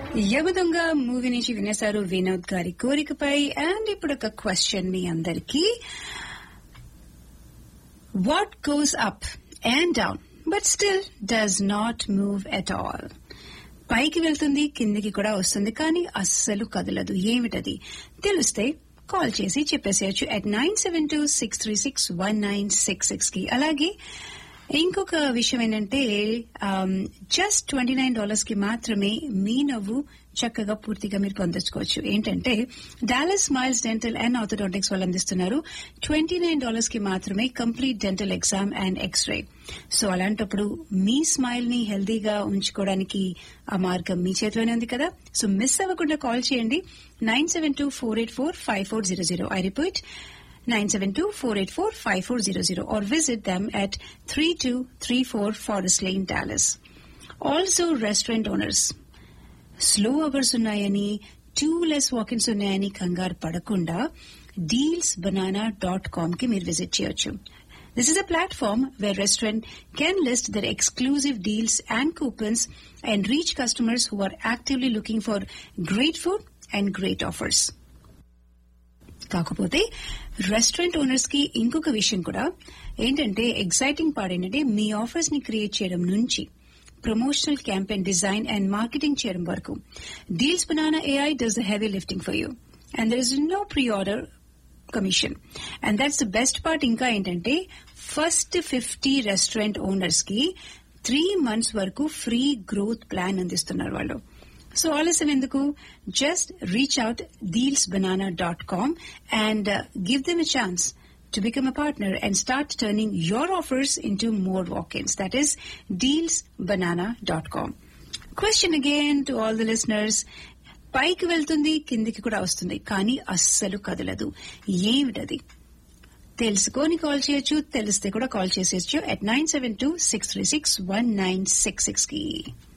Yamadonga movie నుంచి వినేశారు వినోద్ గారి కోరికపై and ఇప్పుడు ఒక క్వశ్చన్ మీ అందరికి what goes up and down but still does not move at all పైకి వెళ్తుంది కిందికి కూడా వస్తుంది కానీ అస్సలు కదలదు ఏమిటది తెలిస్తే కాల్ చేసి చెప్పేసేయచ్చు at nine seven two six three six one nine six six కి అలాగే ఇంకొక విషయం ఏంటంటే జస్ట్ ట్వంటీ నైన్ డాలర్స్ కి మాత్రమే మీ నవ్వు చక్కగా పూర్తిగా మీరు పొందొచ్చుకోవచ్చు ఏంటంటే Dallas smiles dental and orthodontics వాళ్ళు అందిస్తున్నారు ట్వంటీ నైన్ డాలర్స్ కి మాత్రమే complete dental exam and X-ray so అలాంటప్పుడు మీ స్మైల్ ని హెల్దీగా ఉంచుకోవడానికి ఆ మార్గం మీ చేతిలోనే ఉంది కదా సో మిస్ అవ్వకుండా కాల్ చేయండి nine seven two four eight four five four zero zero I repeat 972-484-5400 or visit them at 3234 Forest Lane, Dallas. Also, restaurant owners. Slow hours ఉన్నాయని టూ లెస్ వాకిన్స్ ఉన్నాయని కంగారు పడకుండా డీల్స్ బనానా డాట్ కామ్ కి మీరు visit చేయొచ్చు this is a platform where restaurant can list their exclusive deals and coupons and reach customers who are actively looking for great food and great offers కాకపోతే restaurant owners కి ఇంకొక విషయం కూడా ఏంటంటే exciting part ఏంటంటే మీ offers ని create చేయడం నుంచి promotional campaign design and marketing చేయడం వరకు deals banana AI does the heavy lifting for you and there is no pre order commission and that's the best part ఇంకా ఏంటంటే ఫస్ట్ ఫిఫ్టీ రెస్టారెంట్ ఓనర్స్ కి three months వరకు free growth plan అందిస్తున్నారు వాళ్ళు so ఆలస్యం ఎందుకు just reach out dealsbanana.com and uh, give them a chance to become a partner and start turning your offers into more walk-ins. That is dealsbanana.com. Question again to all the listeners. పైకి వెళ్తుంది కిందికి కూడా వస్తుంది కానీ అస్సలు కదలదు ఏమిటది తెలుసుకొని కాల్ చేయొచ్చు తెలిస్తే కూడా కాల్ చేసేయచ్చు at nine seven two six three six one nine six six కి